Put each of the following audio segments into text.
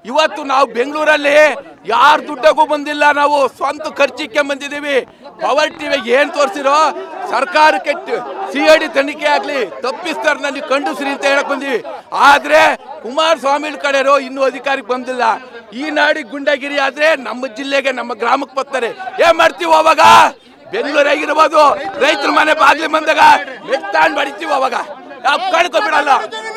ಇವತ್ತು ನಾವು ಬೆಂಗಳೂರಲ್ಲಿ ಯಾರ ದುಡ್ಡಗೂ ಬಂದಿಲ್ಲ ನಾವು ಸ್ವಂತ ಖರ್ಚಿಗೆ ಬಂದಿದ್ದೀವಿ ಪವರ್ ಟಿವಿಗೆ ಏನ್ ತೋರಿಸಿರೋ ಸರ್ಕಾರಕ್ಕೆ ಸಿ ಐ ಡಿ ತನಿಖೆ ಆಗ್ಲಿ ತಪ್ಪಿಸ್ತಾರೆ ನನಗೆ ಕಂಡುಸ್ರಿ ಅಂತ ಹೇಳಕ್ ಬಂದೀವಿ ಆದ್ರೆ ಕುಮಾರಸ್ವಾಮಿ ಕಡೆಯವರು ಇನ್ನೂ ಅಧಿಕಾರಕ್ಕೆ ಬಂದಿಲ್ಲ ಈ ನಾಡಿಗೆ ಗುಂಡಾಗಿರಿ ಆದ್ರೆ ನಮ್ಮ ಜಿಲ್ಲೆಗೆ ನಮ್ಮ ಗ್ರಾಮಕ್ಕೆ ಬರ್ತಾರೆ ಏನ್ ಮಾಡ್ತೀವಿ ಅವಾಗ ಬೆಂಗಳೂರಾಗಿರ್ಬೋದು ರೈತರ ಮನೆ ಬಾಗ್ಲಿ ಬಂದಾಗ ಮೆಟ್ಟಾಂಡ್ ಬಡಿತೀವಿ ಅವಾಗ ಯಾವ ಕಳ್ಕೊಬಿಡಲ್ಲ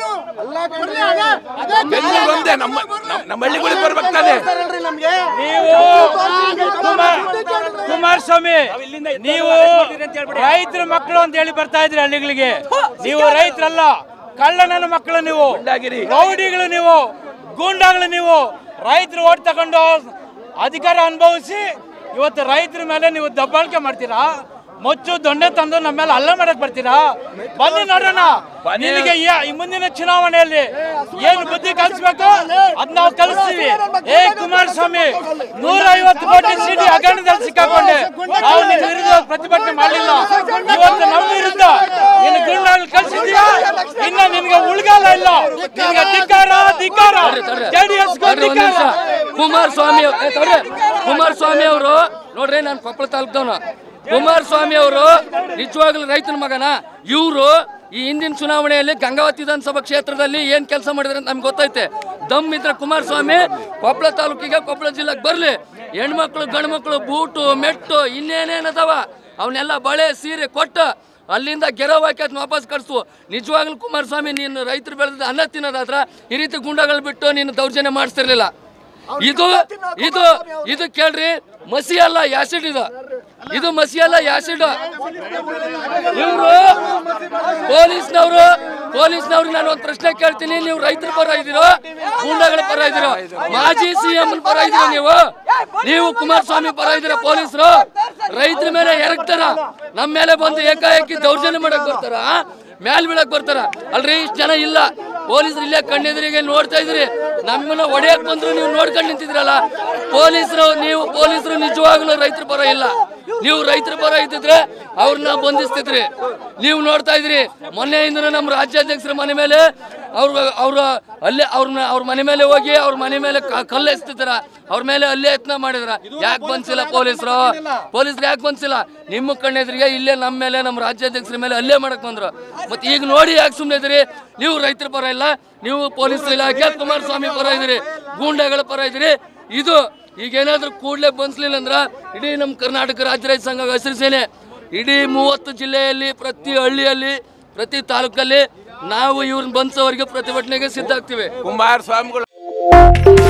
ಬೆಂಗಳೂರು ಒಂದೇ ನಮ್ಮ ನಮ್ಮ- ನಮ್ಮ ಹಳ್ಳಿಗಳಿಗೆ ಬರ್ಬೇಕು ತಾನೆ ನೀವು ಕುಮಾರ್ ಕುಮಾರಸ್ವಾಮಿ ನೀವು ರೈತರ ಮಕ್ಕಳು ಅಂತ ಹೇಳಿ ಬರ್ತಾ ಇದ್ರಿ ಹಳ್ಳಿಗಳಿಗೆ ನೀವು ರೈತರಲ್ಲ ಕಳ್ಳನ ಮಕ್ಕಳು ನೀವು ಗುಂಡಾಗಿರಿ. ರೌಡಿಗಳು ನೀವು ಗೂಂಡಾಗಳು ನೀವು ರೈತರು ಓಟ್ ತಗೊಂಡು ಅಧಿಕಾರ ಅನುಭವಿಸಿ ಇವತ್ತು ರೈತರ ಮೇಲೆ ನೀವು ದಬ್ಬಾಳಿಕೆ ಮಾಡ್ತೀರಾ ಮೊಚ್ಚು ದೊಣ್ಣೆ ತಂದು ನಮ್ಮ ಮೇಲೆ ಹಲ್ಲೆ ಮಾಡಕ್ ಬರ್ತೀರಾ ಬನ್ನಿ ನೋಡೋಣ ನಿನಗೆ ಈ- ಈ ಮುಂದಿನ ಚುನಾವಣೆಯಲ್ಲಿ ಏನು ಬುದ್ಧಿ ಕಲಿಸ್ಬೇಕು ಅದ್ ನಾವು ಕಲಿಸ್ತೀವಿ ಏ ಕುಮಾರಸ್ವಾಮಿ ನೂರ ಐವತ್ತು ಕೋಟಿ ಸೀಟಿ ಹಗರಣದಲ್ಲಿ ಸಿಕ್ಕಾಕೊಂಡೆ ನಾವು ನಿನ್ನ ವಿರುದ್ಧ ಪ್ರತಿಭಟನೆ ಮಾಡಲಿಲ್ಲ ಇವತ್ತು ನಮ್ಮ ವಿರುದ್ಧ ನೀನು ಗುಂಡಾಗಿ ಕಳಿಸಿದ್ಯಾ ಇನ್ನ ನಿನಗೆ ಉಳ್ಗಾಲ ಇಲ್ಲ ನಿನಗೆ ಧಿಕ್ಕಾರ ಧಿಕ್ಕಾರ ಜೆಡಿಎಸ್ ತಡ್ರಿ ಒಂದ್ ನಿಮಿಷ ಕುಮಾರಸ್ವಾಮಿ ಅವ್ರು- ಏ, ತಡ್ರಿ. ಕುಮಾರಸ್ವಾಮಿ ಅವರು ನೋಡ್ರಿ ನಾನು ಕೊಪ್ಪಳ ತಾಲೂಕ್ದವನು ಕುಮಾರಸ್ವಾಮಿ ಅವರು ನಿಜವಾಗ್ಲೂ ರೈತನ ಮಗನ ಇವರು ಈ ಹಿಂದಿನ ಚುನಾವಣೆಯಲ್ಲಿ ಗಂಗಾವತಿ ವಿಧಾನಸಭಾ ಕ್ಷೇತ್ರದಲ್ಲಿ ಏನ್ ಕೆಲಸ ಮಾಡಿದ್ರೆ ಅಂತ ನಮ್ಗೆ ಗೊತ್ತೈತೆ ದಮ್ ಇದ್ರೆ ಕುಮಾರಸ್ವಾಮಿ ಕೊಪ್ಪಳ ತಾಲೂಕಿಗೆ ಕೊಪ್ಪಳ ಜಿಲ್ಲೆಗೆ ಬರಲಿ ಹೆಣ್ಮಕ್ಳು ಗಂಡ್ಮಕ್ಳು ಬೂಟು ಮೆಟ್ಟು ಇನ್ನೇನೇನದಾವ ಅವನ್ನೆಲ್ಲ ಬಳೆ ಸೀರೆ ಕೊಟ್ಟು ಅಲ್ಲಿಂದ ಗೆರವ್ ಹಾಕಿ ಅದನ್ನ ವಾಪಸ್ ಕಳಿಸು ನಿಜವಾಗ್ಲೂ ಕುಮಾರಸ್ವಾಮಿ ನೀನು ರೈತರು ಬೆಳೆದ ಅನ್ನ ತಿನ್ನೋದಾದ್ರ ಈ ರೀತಿ ಗುಂಡಗಳು ಬಿಟ್ಟು ನೀನು ದೌರ್ಜನ್ಯ ಮಾಡಿಸ್ತಿರ್ಲಿಲ್ಲ ಇದು ಇದು ಇದು ಕೇಳ್ರಿ ಮಸಿ ಅಲ್ಲ ಆಸಿಡ್ ಇದು ಇದು ಮಸಿ ಅಲ್ಲ ಆಸಿಡ್ ಇವರು ಪೊಲೀಸ್ನವರು ಪೊಲೀಸ್ನವ್ರು ನಾನು ಒಂದು ಪ್ರಶ್ನೆ ಕೇಳ್ತೀನಿ ನೀವು ರೈತರ ಪರ ಇದ್ದೀರೋ ಗೂಂಡಗಳ ಪರ ಇದ್ದೀರೋ ಮಾಜಿ ಸಿಎಂ ಪರ ಇದ್ದೀರೋ ನೀವು ನೀವು ಕುಮಾರಸ್ವಾಮಿ ಪರ ಇದ್ದೀರಾ ಪೊಲೀಸರು ರೈತರ ಮೇಲೆ ಎರಗ್ತಾರ ನಮ್ಮ ಮೇಲೆ ಬಂದು ಏಕಾಏಕಿ ದೌರ್ಜನ್ಯ ಮಾಡಕ್ ಬರ್ತಾರ ಮ್ಯಾಲ್ ಬೀಳಕ್ ಬರ್ತಾರ ಅಲ್ರಿ ಇಷ್ಟು ಜನ ಇಲ್ಲ ಪೊಲೀಸರು ಇಲ್ಲೇ ಕಣ್ಣೆದುರಿಗೆ ನೋಡ್ತಾ ಇದ್ರಿ ನಮ್ಮನ್ನ ಹೊಡೆಯಕ್ ಬಂದ್ರು ನೀವು ನೋಡ್ಕೊಂಡು ನಿಂತಿದ್ರಲ್ಲ ಪೊಲೀಸರು ನೀವು ಪೊಲೀಸರು ನಿಜವಾಗ್ಲೂ ರೈತರ ಪರ ಇಲ್ಲ ನೀವು ರೈತರ ಪರ ಇದ್ದಿದ್ರೆ ಅವ್ರನ್ನ ಬಂಧಿಸ್ತಿದ್ರಿ ನೀವು ನೋಡ್ತಾ ಇದ್ರಿ ಮೊನ್ನೆಯಿಂದ ನಮ್ಮ ರಾಜ್ಯಾಧ್ಯಕ್ಷರ ಮನೆ ಮೇಲೆ ಅವ್ರ ಅವ್ರ ಅಲ್ಲೇ ಅವ್ರನ್ನ ಅವ್ರ ಮನೆ ಮೇಲೆ ಹೋಗಿ ಅವ್ರ ಮನೆ ಮೇಲೆ ಕ- ಕಲ್ಲು ಎಸ್ತಿದ್ದಾರ ಅವ್ರ ಮೇಲೆ ಅಲ್ಲೇ ಯತ್ನ ಮಾಡಿದ್ರ ಯಾಕೆ ಬಂದಿಲ್ಲ ಪೊಲೀಸರು ಪೊಲೀಸರು ಯಾಕೆ ಬಂದಿಲ್ಲ ನಿಮ್ಮ ಕಣ್ಣೆದ್ರಿಗೆ ಇಲ್ಲೇ ನಮ್ಮ ಮೇಲೆ ನಮ್ಮ ರಾಜ್ಯಾಧ್ಯಕ್ಷರ ಮೇಲೆ ಅಲ್ಲೇ ಮಾಡಕ್ ಬಂದ್ರು ಮತ್ತೆ ಈಗ ನೋಡಿ ಯಾಕೆ ಸುಮ್ಮನೆ ಇದ್ರಿ ನೀವು ರೈತರ ಪರ ಇಲ್ಲ ನೀವು ಪೊಲೀಸ್ ಇಲಾಖೆ ಕುಮಾರಸ್ವಾಮಿ ಪರ ಇದ್ದೀರಿ ಗೂಂಡಾಗಳ ಪರ ಇದ್ದೀರಿ ಇದು ಈಗ ಏನಾದ್ರೂ ಕೂಡಲೇ ಬಂದಿಲ್ಲ ಅಂದ್ರ ಇಡೀ ನಮ್ಮ ಕರ್ನಾಟಕ ರಾಜ್ಯ ರೈತ ಸಂಘ ಹಸಿರು ಸೇನೆ ಇಡೀ ಮೂವತ್ತು ಜಿಲ್ಲೆಯಲ್ಲಿ ಪ್ರತಿ ಹಳ್ಳಿಯಲ್ಲಿ ಪ್ರತಿ ತಾಲೂಕಲ್ಲಿ ನಾವು ಇವ್ರನ್ನ ಬಂದ್ಸೋವರೆಗೆ ಪ್ರತಿಭಟನೆಗೆ ಸಿದ್ಧ ಆಗ್ತೀವಿ ಕುಮಾರಸ್ವಾಮಿಗಳು